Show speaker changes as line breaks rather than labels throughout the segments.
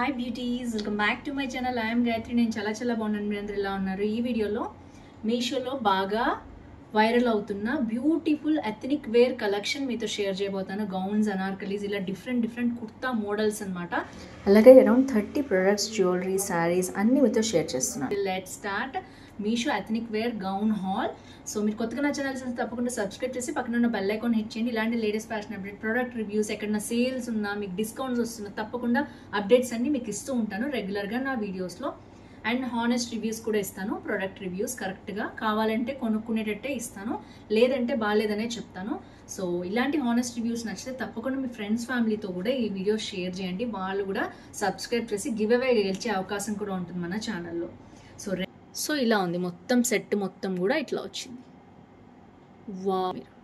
hi beauties welcome back to my channel I'm Gayatri నేను చాలా చాలా బాగున్నాను మీరు అందరూ ఎలా ఉన్నారు ఈ వీడియోలో మీషోలో బాగా వైరల్ అవుతున్న బ్యూటిఫుల్ ఎథనిక్ వేర్ కలెక్షన్ మీతో షేర్ చేయబోతాను గౌన్స్ అనార్కలీస్ ఇలా డిఫరెంట్ డిఫరెంట్ కుర్తా మోడల్స్ అన్నమాట
అలాగే around thirty products jewellery saris అన్ని మీతో షేర్ చేస్తున్నాను
let start Meesho ethnic wear gown haul so మీరు కొత్తగా నా ఛానల్ చూస్తే తప్పకుండా సబ్స్క్రైబ్ చేసి పక్కన ఉన్న బెల్ ఐకాన్ హిట్ చేయండి ఇలాంటి latest fashion update product reviews ఎక్కడన్నా సేల్స్ ఉన్నా మీకు డిస్కౌంట్స్ వస్తున్నా తప్పకుండా అప్డేట్స్ అన్ని మీకు ఇస్తూ ఉంటాను రెగ్యులర్గా నా వీడియోస్లో అండ్ హానెస్ట్ రివ్యూస్ కూడా ఇస్తాను ప్రొడక్ట్ రివ్యూస్ కరెక్ట్గా కావాలంటే కొనుక్కునేటట్టే ఇస్తాను లేదంటే బాగాలేదనే చెప్తాను సో ఇలాంటి హానెస్ట్ రివ్యూస్ నచ్చితే తప్పకుండా మీ ఫ్రెండ్స్ ఫ్యామిలీతో కూడా ఈ వీడియో షేర్ చేయండి వాళ్ళు కూడా సబ్స్క్రైబ్ చేసి గివ్ అవే గెలిచే అవకాశం కూడా ఉంటుంది మన ఛానల్లో సో సో ఇలా ఉంది మొత్తం సెట్ మొత్తం కూడా ఇట్లా వచ్చింది వా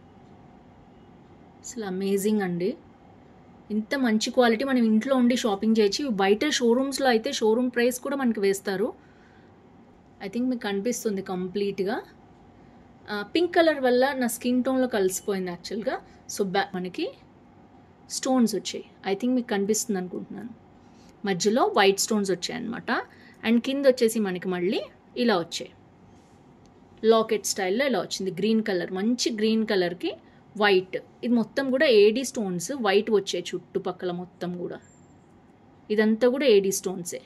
అసలు అమేజింగ్ అండి ఇంత మంచి క్వాలిటీ మనం ఇంట్లో ఉండి షాపింగ్ చేయొచ్చు బయట షోరూమ్స్లో అయితే షోరూమ్ ప్రైస్ కూడా మనకి వేస్తారు ఐ థింక్ మీకు కనిపిస్తుంది కంప్లీట్గా పింక్ కలర్ వల్ల నా స్కిన్ టోన్లో కలిసిపోయింది యాక్చువల్గా సో బ్యా మనకి స్టోన్స్ వచ్చాయి ఐ థింక్ మీకు కనిపిస్తుంది అనుకుంటున్నాను మధ్యలో వైట్ స్టోన్స్ వచ్చాయి అనమాట అండ్ కింద వచ్చేసి మనకి మళ్ళీ ఇలా వచ్చాయి లాకెట్ స్టైల్లో ఇలా వచ్చింది గ్రీన్ కలర్ మంచి గ్రీన్ కలర్కి వైట్ ఇది మొత్తం కూడా ఏడీ స్టోన్స్ వైట్ వచ్చాయి చుట్టుపక్కల మొత్తం కూడా ఇదంతా కూడా ఏడీ స్టోన్సే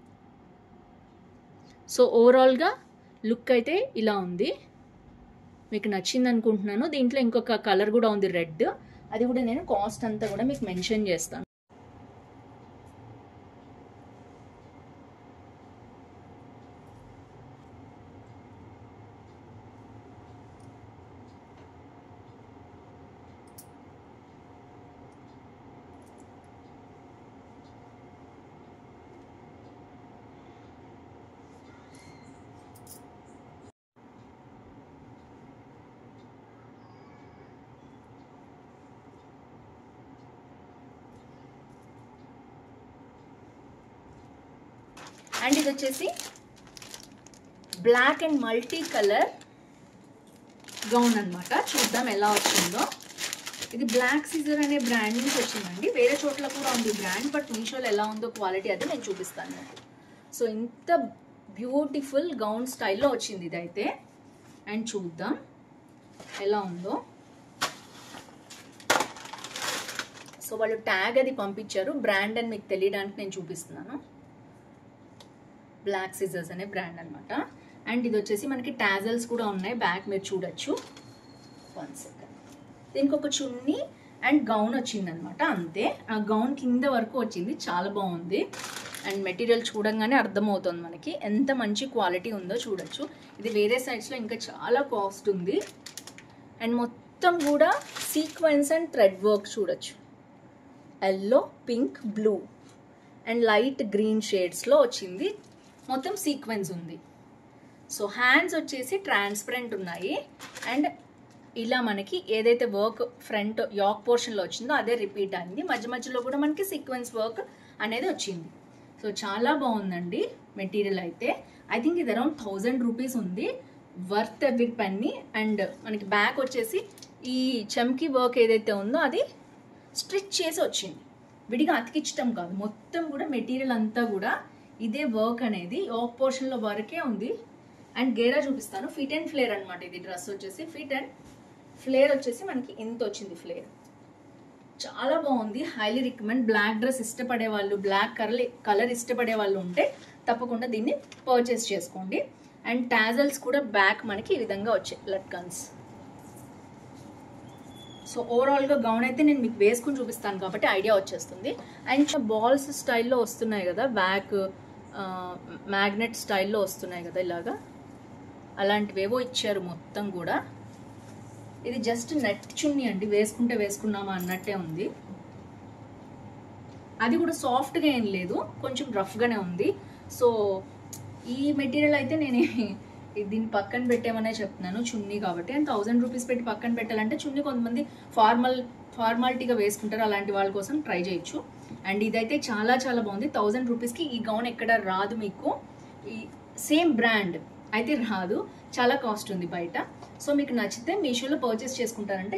సో ఓవరాల్గా లుక్ అయితే ఇలా ఉంది మీకు నచ్చింది అనుకుంటున్నాను దీంట్లో ఇంకొక కలర్ కూడా ఉంది రెడ్ అది కూడా నేను కాస్ట్ అంతా కూడా మీకు మెన్షన్ చేస్తాను అండ్ ఇది వచ్చేసి black and multi colour gown అనమాట చూద్దాం ఎలా వచ్చిందో ఇది బ్లాక్ సీజర్ అనే బ్రాండ్ నుంచి వచ్చిందండి వేరే చోట్ల కూడా ఉంది బ్రాండ్ బట్ మీషోలో ఎలా ఉందో క్వాలిటీ అది నేను చూపిస్తాను మీకు సో ఇంత బ్యూటిఫుల్ గౌన్ స్టైల్లో వచ్చింది ఇదైతే అండ్ చూద్దాం ఎలా ఉందో సో వాళ్ళు ట్యాగ్ అది పంపించారు బ్రాండ్ అని మీకు తెలియడానికి నేను చూపిస్తున్నాను బ్లాక్ సిజర్స్ అనే బ్రాండ్ అనమాట అండ్ ఇది వచ్చేసి మనకి టాజల్స్ కూడా ఉన్నాయి బ్యాక్ మీరు చూడొచ్చు వన్ సెకండ్ దీనికి ఒక చున్నీ అండ్ గౌన్ వచ్చిందనమాట అంతే ఆ గౌన్ కింద వరకు వచ్చింది చాలా బాగుంది అండ్ మెటీరియల్ చూడంగానే అర్థమవుతుంది మనకి ఎంత మంచి క్వాలిటీ ఉందో చూడొచ్చు ఇది వేరే సైడ్స్లో ఇంకా చాలా కాస్ట్ ఉంది అండ్ మొత్తం కూడా సీక్వెన్స్ అండ్ థ్రెడ్ వర్క్ చూడొచ్చు yellow pink blue and light green షేడ్స్లో వచ్చింది మొత్తం సీక్వెన్స్ ఉంది సో హ్యాండ్స్ వచ్చేసి ట్రాన్స్పరెంట్ ఉన్నాయి అండ్ ఇలా మనకి ఏదైతే వర్క్ ఫ్రంట్ యాక్ పోర్షన్లో వచ్చిందో అదే రిపీట్ అయింది మధ్య మధ్యలో కూడా మనకి సీక్వెన్స్ వర్క్ అనేది వచ్చింది సో చాలా బాగుందండి మెటీరియల్ అయితే ఐ థింక్ ఇది అరౌండ్ థౌజండ్ రూపీస్ ఉంది వర్త్ ఎవ్రీ పెన్ని అండ్ మనకి బ్యాక్ వచ్చేసి ఈ చమ్కీ వర్క్ ఏదైతే ఉందో అది స్ట్రిచ్ చేసి వచ్చింది విడిగా అతికించటం కాదు మొత్తం కూడా మెటీరియల్ అంతా కూడా ఇదే వర్క్ అనేది ఆఫ్ పోర్షన్లో వరకే ఉంది అండ్ గేరా చూపిస్తాను ఫిట్ అండ్ ఫ్లేర్ అనమాట ఇది డ్రెస్ వచ్చేసి ఫిట్ అండ్ ఫ్లేర్ వచ్చేసి మనకి ఇంత వచ్చింది ఫ్లేర్ చాలా బాగుంది హైలీ రికమెండ్ బ్లాక్ డ్రెస్ ఇష్టపడే వాళ్ళు బ్లాక్ కలర్ కలర్ ఇష్టపడే వాళ్ళు ఉంటే తప్పకుండా దీన్ని పర్చేస్ చేసుకోండి అండ్ టాజల్స్ కూడా బ్యాక్ మనకి ఈ విధంగా వచ్చాయి లట్కన్స్ సో ఓవరాల్గా గౌన్ అయితే నేను మీకు వేసుకుని చూపిస్తాను కాబట్టి ఐడియా వచ్చేస్తుంది అండ్ బాల్స్ స్టైల్లో వస్తున్నాయి కదా బ్యాక్ మ్యాగ్నెట్ స్టైల్లో వస్తున్నాయి కదా ఇలాగా అలాంటివేవో ఇచ్చారు మొత్తం కూడా ఇది జస్ట్ నెట్ చున్నీ అండి వేసుకుంటే వేసుకున్నామా అన్నట్టే ఉంది అది కూడా సాఫ్ట్గా ఏం లేదు కొంచెం రఫ్గానే ఉంది సో ఈ మెటీరియల్ అయితే నేను దీన్ని పక్కన పెట్టేమనే చెప్తున్నాను చున్నీ కాబట్టి అండ్ థౌజండ్ రూపీస్ పెట్టి పక్కన పెట్టాలంటే చున్నీ కొంతమంది ఫార్మల్ ఫార్మాలిటీగా వేసుకుంటారు అలాంటి వాళ్ళ కోసం ట్రై చేయొచ్చు అండ్ ఇదైతే చాలా చాలా బాగుంది థౌజండ్ రూపీస్కి ఈ గౌన్ ఎక్కడ రాదు మీకు ఈ సేమ్ బ్రాండ్ అయితే రాదు చాలా కాస్ట్ ఉంది బయట సో మీకు నచ్చితే మీషోలో పర్చేస్ చేసుకుంటారంటే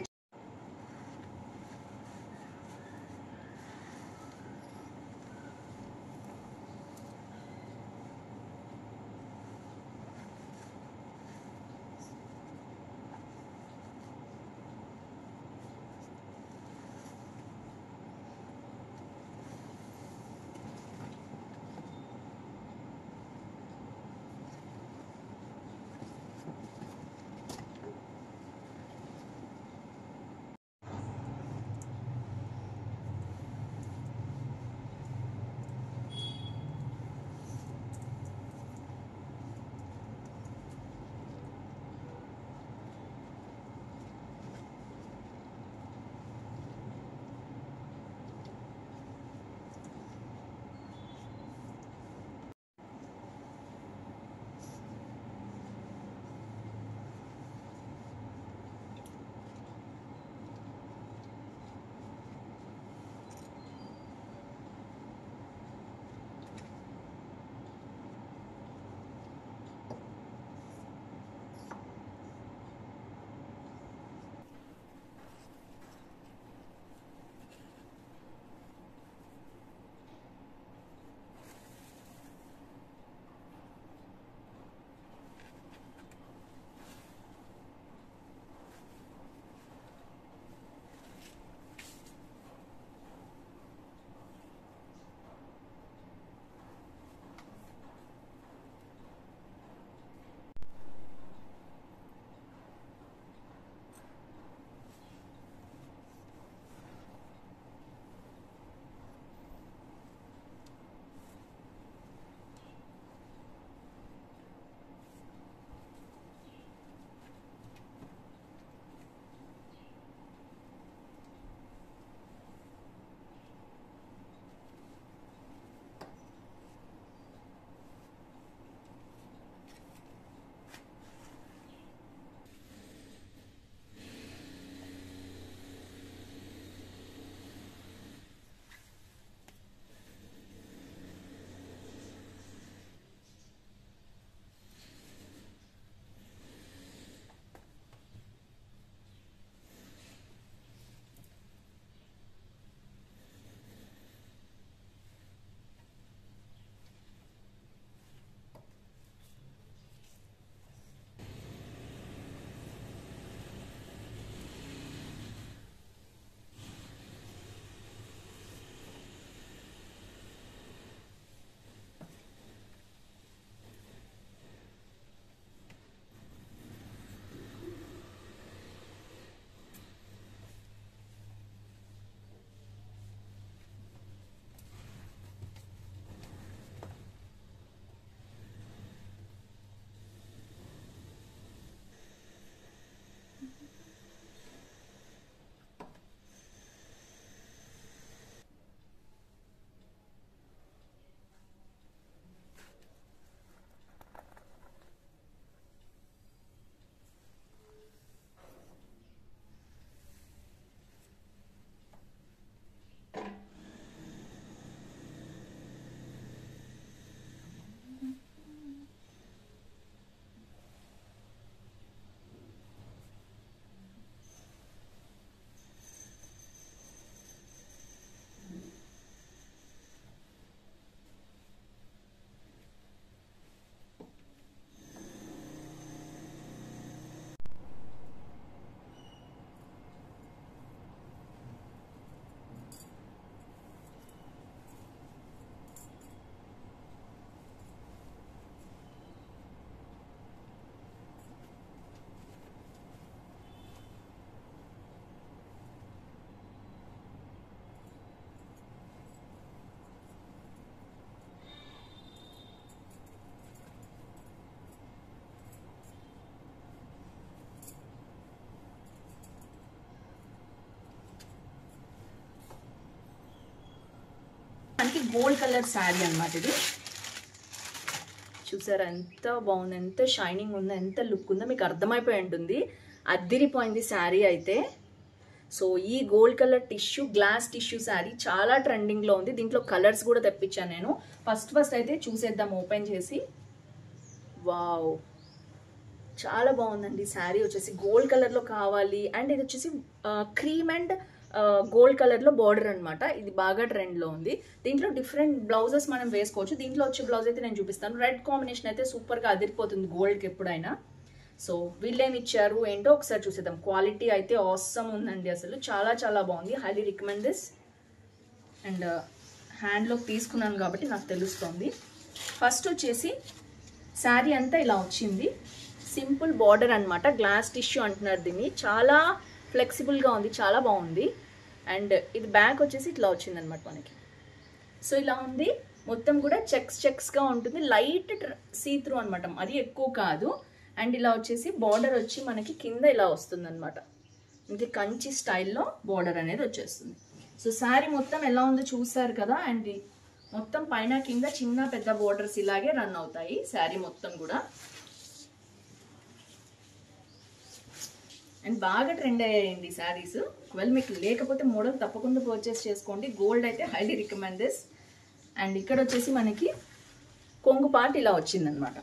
మనకి గోల్డ్ కలర్ శారీ అనమాట ఇది చూసారా ఎంత బాగుంది ఎంత షైనింగ్ ఉందో ఎంత లుక్ ఉందో మీకు అర్థమైపోయి ఉంటుంది అద్దిరిపోయింది శారీ అయితే సో ఈ gold colour tissue glass tissue sari చాలా ట్రెండింగ్లో ఉంది దీంట్లో కలర్స్ కూడా తెప్పించాను నేను ఫస్ట్ ఫస్ట్ అయితే చూసేద్దాం ఓపెన్ చేసి వావ్ చాలా బాగుందండి శారీ వచ్చేసి గోల్డ్ కలర్లో కావాలి అండ్ ఇది వచ్చేసి క్రీమ్ అండ్ గోల్డ్ కలర్లో బార్డర్ అనమాట ఇది బాగా ట్రెండ్లో ఉంది దీంట్లో డిఫరెంట్ బ్లౌజెస్ మనం వేసుకోవచ్చు దీంట్లో వచ్చే బ్లౌజ్ అయితే నేను చూపిస్తాను రెడ్ కాంబినేషన్ అయితే సూపర్గా అదిరిపోతుంది గోల్డ్కి ఎప్పుడైనా సో వీళ్ళేమి ఇచ్చారు ఏంటో ఒకసారి చూసేద్దాం క్వాలిటీ అయితే ఆసమ్ ఉందండి అసలు చాలా చాలా బాగుంది హైలీ రికమెండ్ దిస్ అండ్ హ్యాండ్లో తీసుకున్నాను కాబట్టి నాకు తెలుస్తుంది ఫస్ట్ వచ్చేసి శారీ అంతా ఇలా వచ్చింది సింపుల్ బార్డర్ అనమాట గ్లాస్ టిష్యూ అంటున్నారు దీన్ని చాలా ఫ్లెక్సిబుల్గా ఉంది చాలా బాగుంది అండ్ ఇది బ్యాక్ వచ్చేసి ఇట్లా వచ్చింది అనమాట మనకి సో ఇలా ఉంది మొత్తం కూడా చెక్స్ చెక్స్గా ఉంటుంది లైట్ సీ త్రూ అనమాట మరీ ఎక్కువ కాదు అండ్ ఇలా వచ్చేసి బార్డర్ వచ్చి మనకి కింద ఇలా వస్తుంది అనమాట ఇది కంచి స్టైల్లో బార్డర్ అనేది వచ్చేస్తుంది సో శారీ మొత్తం ఎలా ఉందో చూసారు కదా అండ్ మొత్తం పైన కింద చిన్న పెద్ద బోర్డర్స్ ఇలాగే రన్ అవుతాయి శారీ మొత్తం కూడా అండ్ బాగా ట్రెండ్ అయ్యాయండి శారీస్ ఒకవేళ మీకు లేకపోతే మోడల్ తప్పకుండా పర్చేస్ చేసుకోండి గోల్డ్ అయితే హైలీ రికమెండ్ దిస్ అండ్ ఇక్కడ వచ్చేసి మనకి కొంగు పార్ట్ ఇలా వచ్చిందనమాట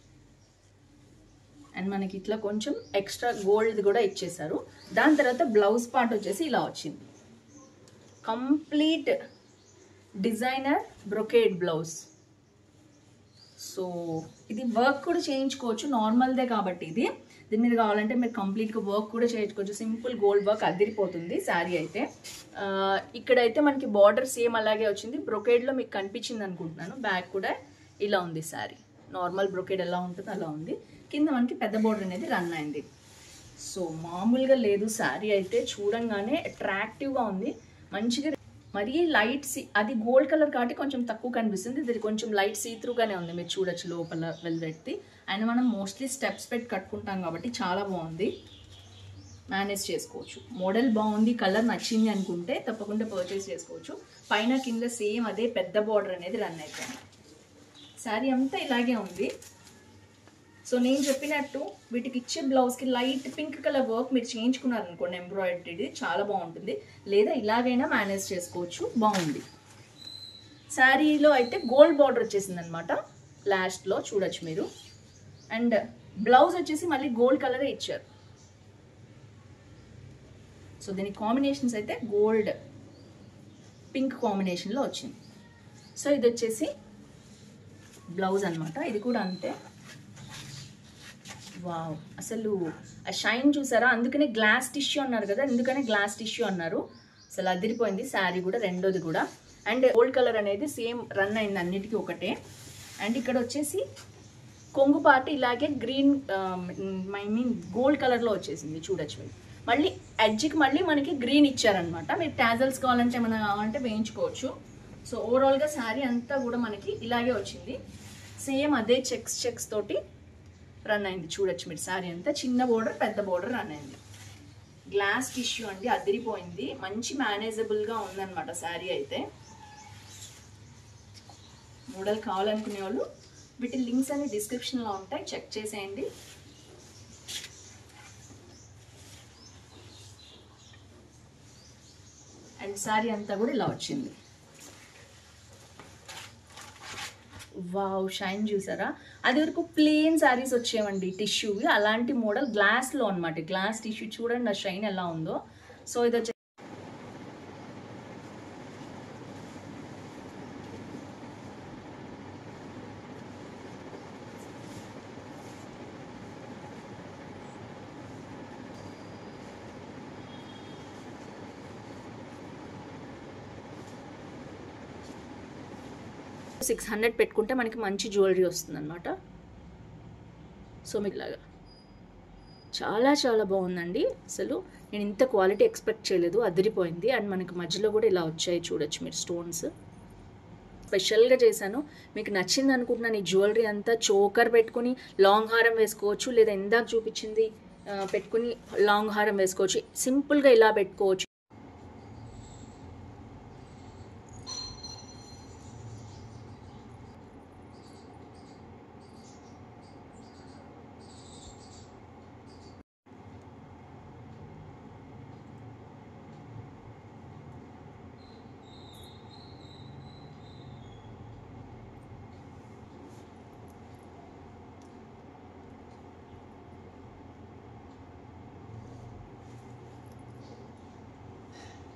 అండ్ మనకి ఇట్లా కొంచెం ఎక్స్ట్రా గోల్డ్ కూడా ఇచ్చేసారు దాని తర్వాత బ్లౌజ్ పార్ట్ వచ్చేసి ఇలా వచ్చింది complete designer brocade blouse so ఇది వర్క్ కూడా చేయించుకోవచ్చు నార్మల్దే కాబట్టి ఇది దీని మీద కావాలంటే మీరు కంప్లీట్గా వర్క్ కూడా చేయించుకోవచ్చు సింపుల్ గోల్డ్ వర్క్ అదిరిపోతుంది శారీ అయితే ఆ, ఇక్కడైతే మనకి బార్డర్ సేమ్ అలాగే వచ్చింది బ్రొకేడ్లో మీకు కనిపించింది అనుకుంటున్నాను బ్యాక్ కూడా ఇలా ఉంది శారీ నార్మల్ బ్రొకేడ్ ఎలా ఉంటుందో అలా ఉంది కింద మనకి పెద్ద బార్డర్ అనేది రన్ అయింది సో మామూలుగా లేదు శారీ అయితే చూడంగానే అట్రాక్టివ్గా ఉంది మంచిగా మరీ లైట్ సీ అది గోల్డ్ కలర్ కాబట్టి కొంచెం తక్కువ కనిపిస్తుంది ఇది కొంచెం లైట్ సీ త్రూగానే ఉంది మీరు చూడొచ్చు లోపల వెల్వెట్ది అండ్ మనం మోస్ట్లీ స్టెప్స్ పెట్టి కట్టుకుంటాం కాబట్టి చాలా బాగుంది మేనేజ్ చేసుకోవచ్చు మోడల్ బాగుంది కలర్ నచ్చింది అనుకుంటే తప్పకుండా పర్చేస్ చేసుకోవచ్చు పైన కింద సేమ్ అదే పెద్ద బార్డర్ అనేది రన్ అయిపోయింది శారీ అంతా ఇలాగే ఉంది సో నేను చెప్పినట్టు వీటికి ఇచ్చే బ్లౌజ్కి లైట్ పింక్ కలర్ వర్క్ మీరు చేయించుకున్నారు అనుకోండి ఎంబ్రాయిడరీ చాలా బాగుంటుంది లేదా ఇలాగైనా మేనేజ్ చేసుకోవచ్చు బాగుంది శారీలో అయితే గోల్డ్ బార్డర్ వచ్చేసింది అనమాట లాస్ట్లో చూడొచ్చు మీరు అండ్ బ్లౌజ్ వచ్చేసి మళ్ళీ గోల్డ్ కలరే ఇచ్చారు సో దీని కాంబినేషన్స్ అయితే గోల్డ్ పింక్ కాంబినేషన్లో వచ్చింది సో ఇది వచ్చేసి బ్లౌజ్ అన్నమాట ఇది కూడా అంతే వావ్ అసలు ఆ షైన్ చూసారా అందుకనే గ్లాస్ టిష్యూ అన్నారు కదా ఎందుకనే గ్లాస్ టిష్యూ అన్నారు అసలు అదిరిపోయింది శారీ కూడా రెండోది కూడా అండ్ గోల్డ్ కలర్ అనేది సేమ్ రన్ అయింది అన్నిటికీ ఒకటే అండ్ ఇక్కడ వచ్చేసి కొంగు పార్ట్ ఇలాగే గ్రీన్ ఐ మీన్ గోల్డ్ కలర్లో వచ్చేసింది చూడొచ్చు మీరు మళ్ళీ ఎడ్జ్కి మళ్ళీ మనకి గ్రీన్ ఇచ్చారనమాట మీరు టాజల్స్ కావాలంటే ఏమైనా కావాలంటే వేయించుకోవచ్చు సో ఓవరాల్గా శారీ అంతా కూడా మనకి ఇలాగే వచ్చింది సేమ్ అదే చెక్స్ చెక్స్ తోటి రన్ అయింది చూడొచ్చు మీరు శారీ అంతా చిన్న బోర్డర్ పెద్ద బోర్డర్ రన్ అయింది గ్లాస్ టిష్యూ అండి అదిరిపోయింది మంచి మేనేజబుల్గా ఉందన్నమాట శారీ అయితే మోడల్ కావాలనుకునే వాళ్ళు వీటి లింక్స్ అన్ని డిస్క్రిప్షన్లో ఉంటాయి చెక్ చేసేయండి అండ్ శారీ అంతా కూడా ఇలా వచ్చింది వావ్ షైన్ చూసారా అది వరకు ప్లేన్ శారీస్ వచ్చేవండి టిష్యూవి అలాంటి మోడల్ గ్లాస్లో అనమాట గ్లాస్ టిష్యూ చూడండి ఆ షైన్ ఎలా ఉందో సో ఇది వచ్చే సిక్స్ హండ్రెడ్ పెట్టుకుంటే మనకి మంచి జ్యువెలరీ వస్తుంది అనమాట సో మీకు ఇలాగా చాలా చాలా బాగుందండి అసలు నేను ఇంత క్వాలిటీ ఎక్స్పెక్ట్ చేయలేదు అదిరిపోయింది అండ్ మనకి మధ్యలో కూడా ఇలా వచ్చాయి చూడొచ్చు మీరు స్టోన్స్ స్పెషల్గా చేశాను మీకు నచ్చింది అనుకుంటున్నాను ఈ జ్యువెలరీ అంతా చోకర్ పెట్టుకుని లాంగ్ హారం వేసుకోవచ్చు లేదా ఇందాక చూపించింది ఆ, పెట్టుకుని లాంగ్ హారం వేసుకోవచ్చు సింపుల్గా ఇలా పెట్టుకోవచ్చు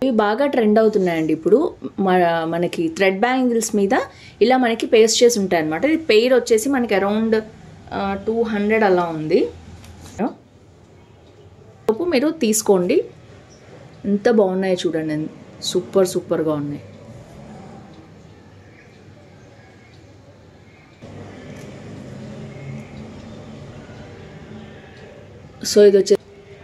ఇవి బాగా ట్రెండ్ అవుతున్నాయండి ఇప్పుడు మ- మనకి థ్రెడ్ బ్యాంగిల్స్ మీద ఇలా మనకి పేస్ట్ చేసి ఉంటాయి అనమాట ఇది పెయిర్ వచ్చేసి మనకి అరౌండ్ టూ హండ్రెడ్ అలా ఉంది లోపు మీరు తీసుకోండి ఎంత బాగున్నాయో చూడండి సూపర్ సూపర్గా ఉన్నాయి సో ఇది వచ్చే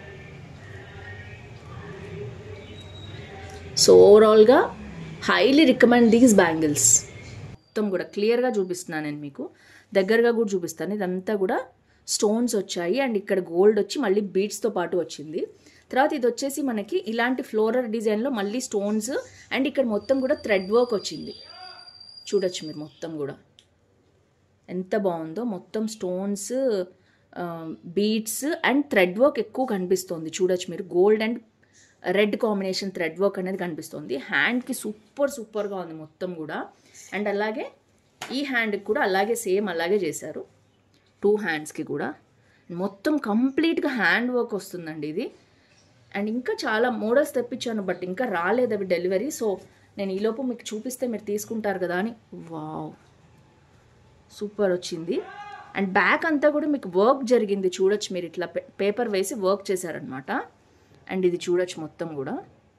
సో ఓవరాల్గా హైలీ రికమెండ్ దీస్ బ్యాంగిల్స్ మొత్తం కూడా క్లియర్గా చూపిస్తున్నాను నేను మీకు దగ్గరగా కూడా చూపిస్తాను ఇదంతా కూడా స్టోన్స్ వచ్చాయి అండ్ ఇక్కడ గోల్డ్ వచ్చి మళ్ళీ బీడ్స్తో పాటు వచ్చింది తర్వాత ఇది వచ్చేసి మనకి ఇలాంటి ఫ్లోరల్ డిజైన్లో మళ్ళీ స్టోన్స్ అండ్ ఇక్కడ మొత్తం కూడా థ్రెడ్ వర్క్ వచ్చింది చూడొచ్చు మీరు మొత్తం కూడా ఎంత బాగుందో మొత్తం stones beads and thread work ఎక్కువ కనిపిస్తుంది చూడొచ్చు మీరు gold and red combination thread work అనేది కనిపిస్తుంది హ్యాండ్కి సూపర్ సూపర్గా ఉంది మొత్తం కూడా అండ్ అలాగే ఈ హ్యాండ్కి కూడా అలాగే సేమ్ అలాగే చేశారు టూ హ్యాండ్స్కి కూడా మొత్తం కంప్లీట్గా హ్యాండ్ వర్క్ వస్తుందండి ఇది అండ్ ఇంకా చాలా మోడల్స్ తెప్పించాను బట్ ఇంకా రాలేదు అవి డెలివరీ సో నేను ఈలోపు మీకు చూపిస్తే మీరు తీసుకుంటారు కదా అని వావ్ సూపర్ వచ్చింది అండ్ బ్యాక్ అంతా కూడా మీకు వర్క్ జరిగింది చూడొచ్చు మీరు ఇట్లా పేపర్ వేసి వర్క్ చేశారనమాట అండ్ ఇది చూడొచ్చు మొత్తం కూడా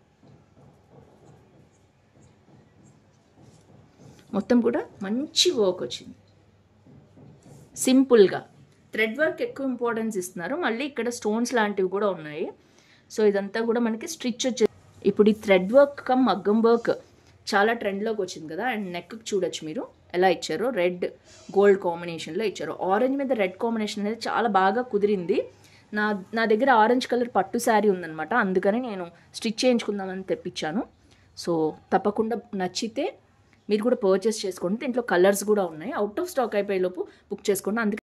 మొత్తం కూడా మంచి వర్క్ వచ్చింది సింపుల్గా థ్రెడ్ వర్క్ ఎక్కువ ఇంపార్టెన్స్ ఇస్తున్నారు మళ్ళీ ఇక్కడ స్టోన్స్ లాంటివి కూడా ఉన్నాయి సో ఇదంతా కూడా మనకి స్టిచ్ వచ్చే ఇప్పుడు ఈ థ్రెడ్ వర్క్ కమ్ మగ్గం వర్క్ చాలా ట్రెండ్లోకి వచ్చింది కదా అండ్ నెక్ చూడొచ్చు మీరు ఎలా ఇచ్చారో రెడ్ గోల్డ్ కాంబినేషన్లో ఇచ్చారు ఆరెంజ్ మీద రెడ్ కాంబినేషన్ అనేది చాలా బాగా కుదిరింది నా నా దగ్గర ఆరెంజ్ కలర్ పట్టు శారీ ఉందనమాట అందుకని నేను స్టిచ్ చేయించుకుందామని తెప్పించాను సో తప్పకుండా నచ్చితే మీరు కూడా పర్చేస్ చేసుకోండి దీంట్లో కలర్స్ కూడా ఉన్నాయి అవుట్ ఆఫ్ స్టాక్ అయిపోయేలోపు బుక్ చేసుకోండి అందుకే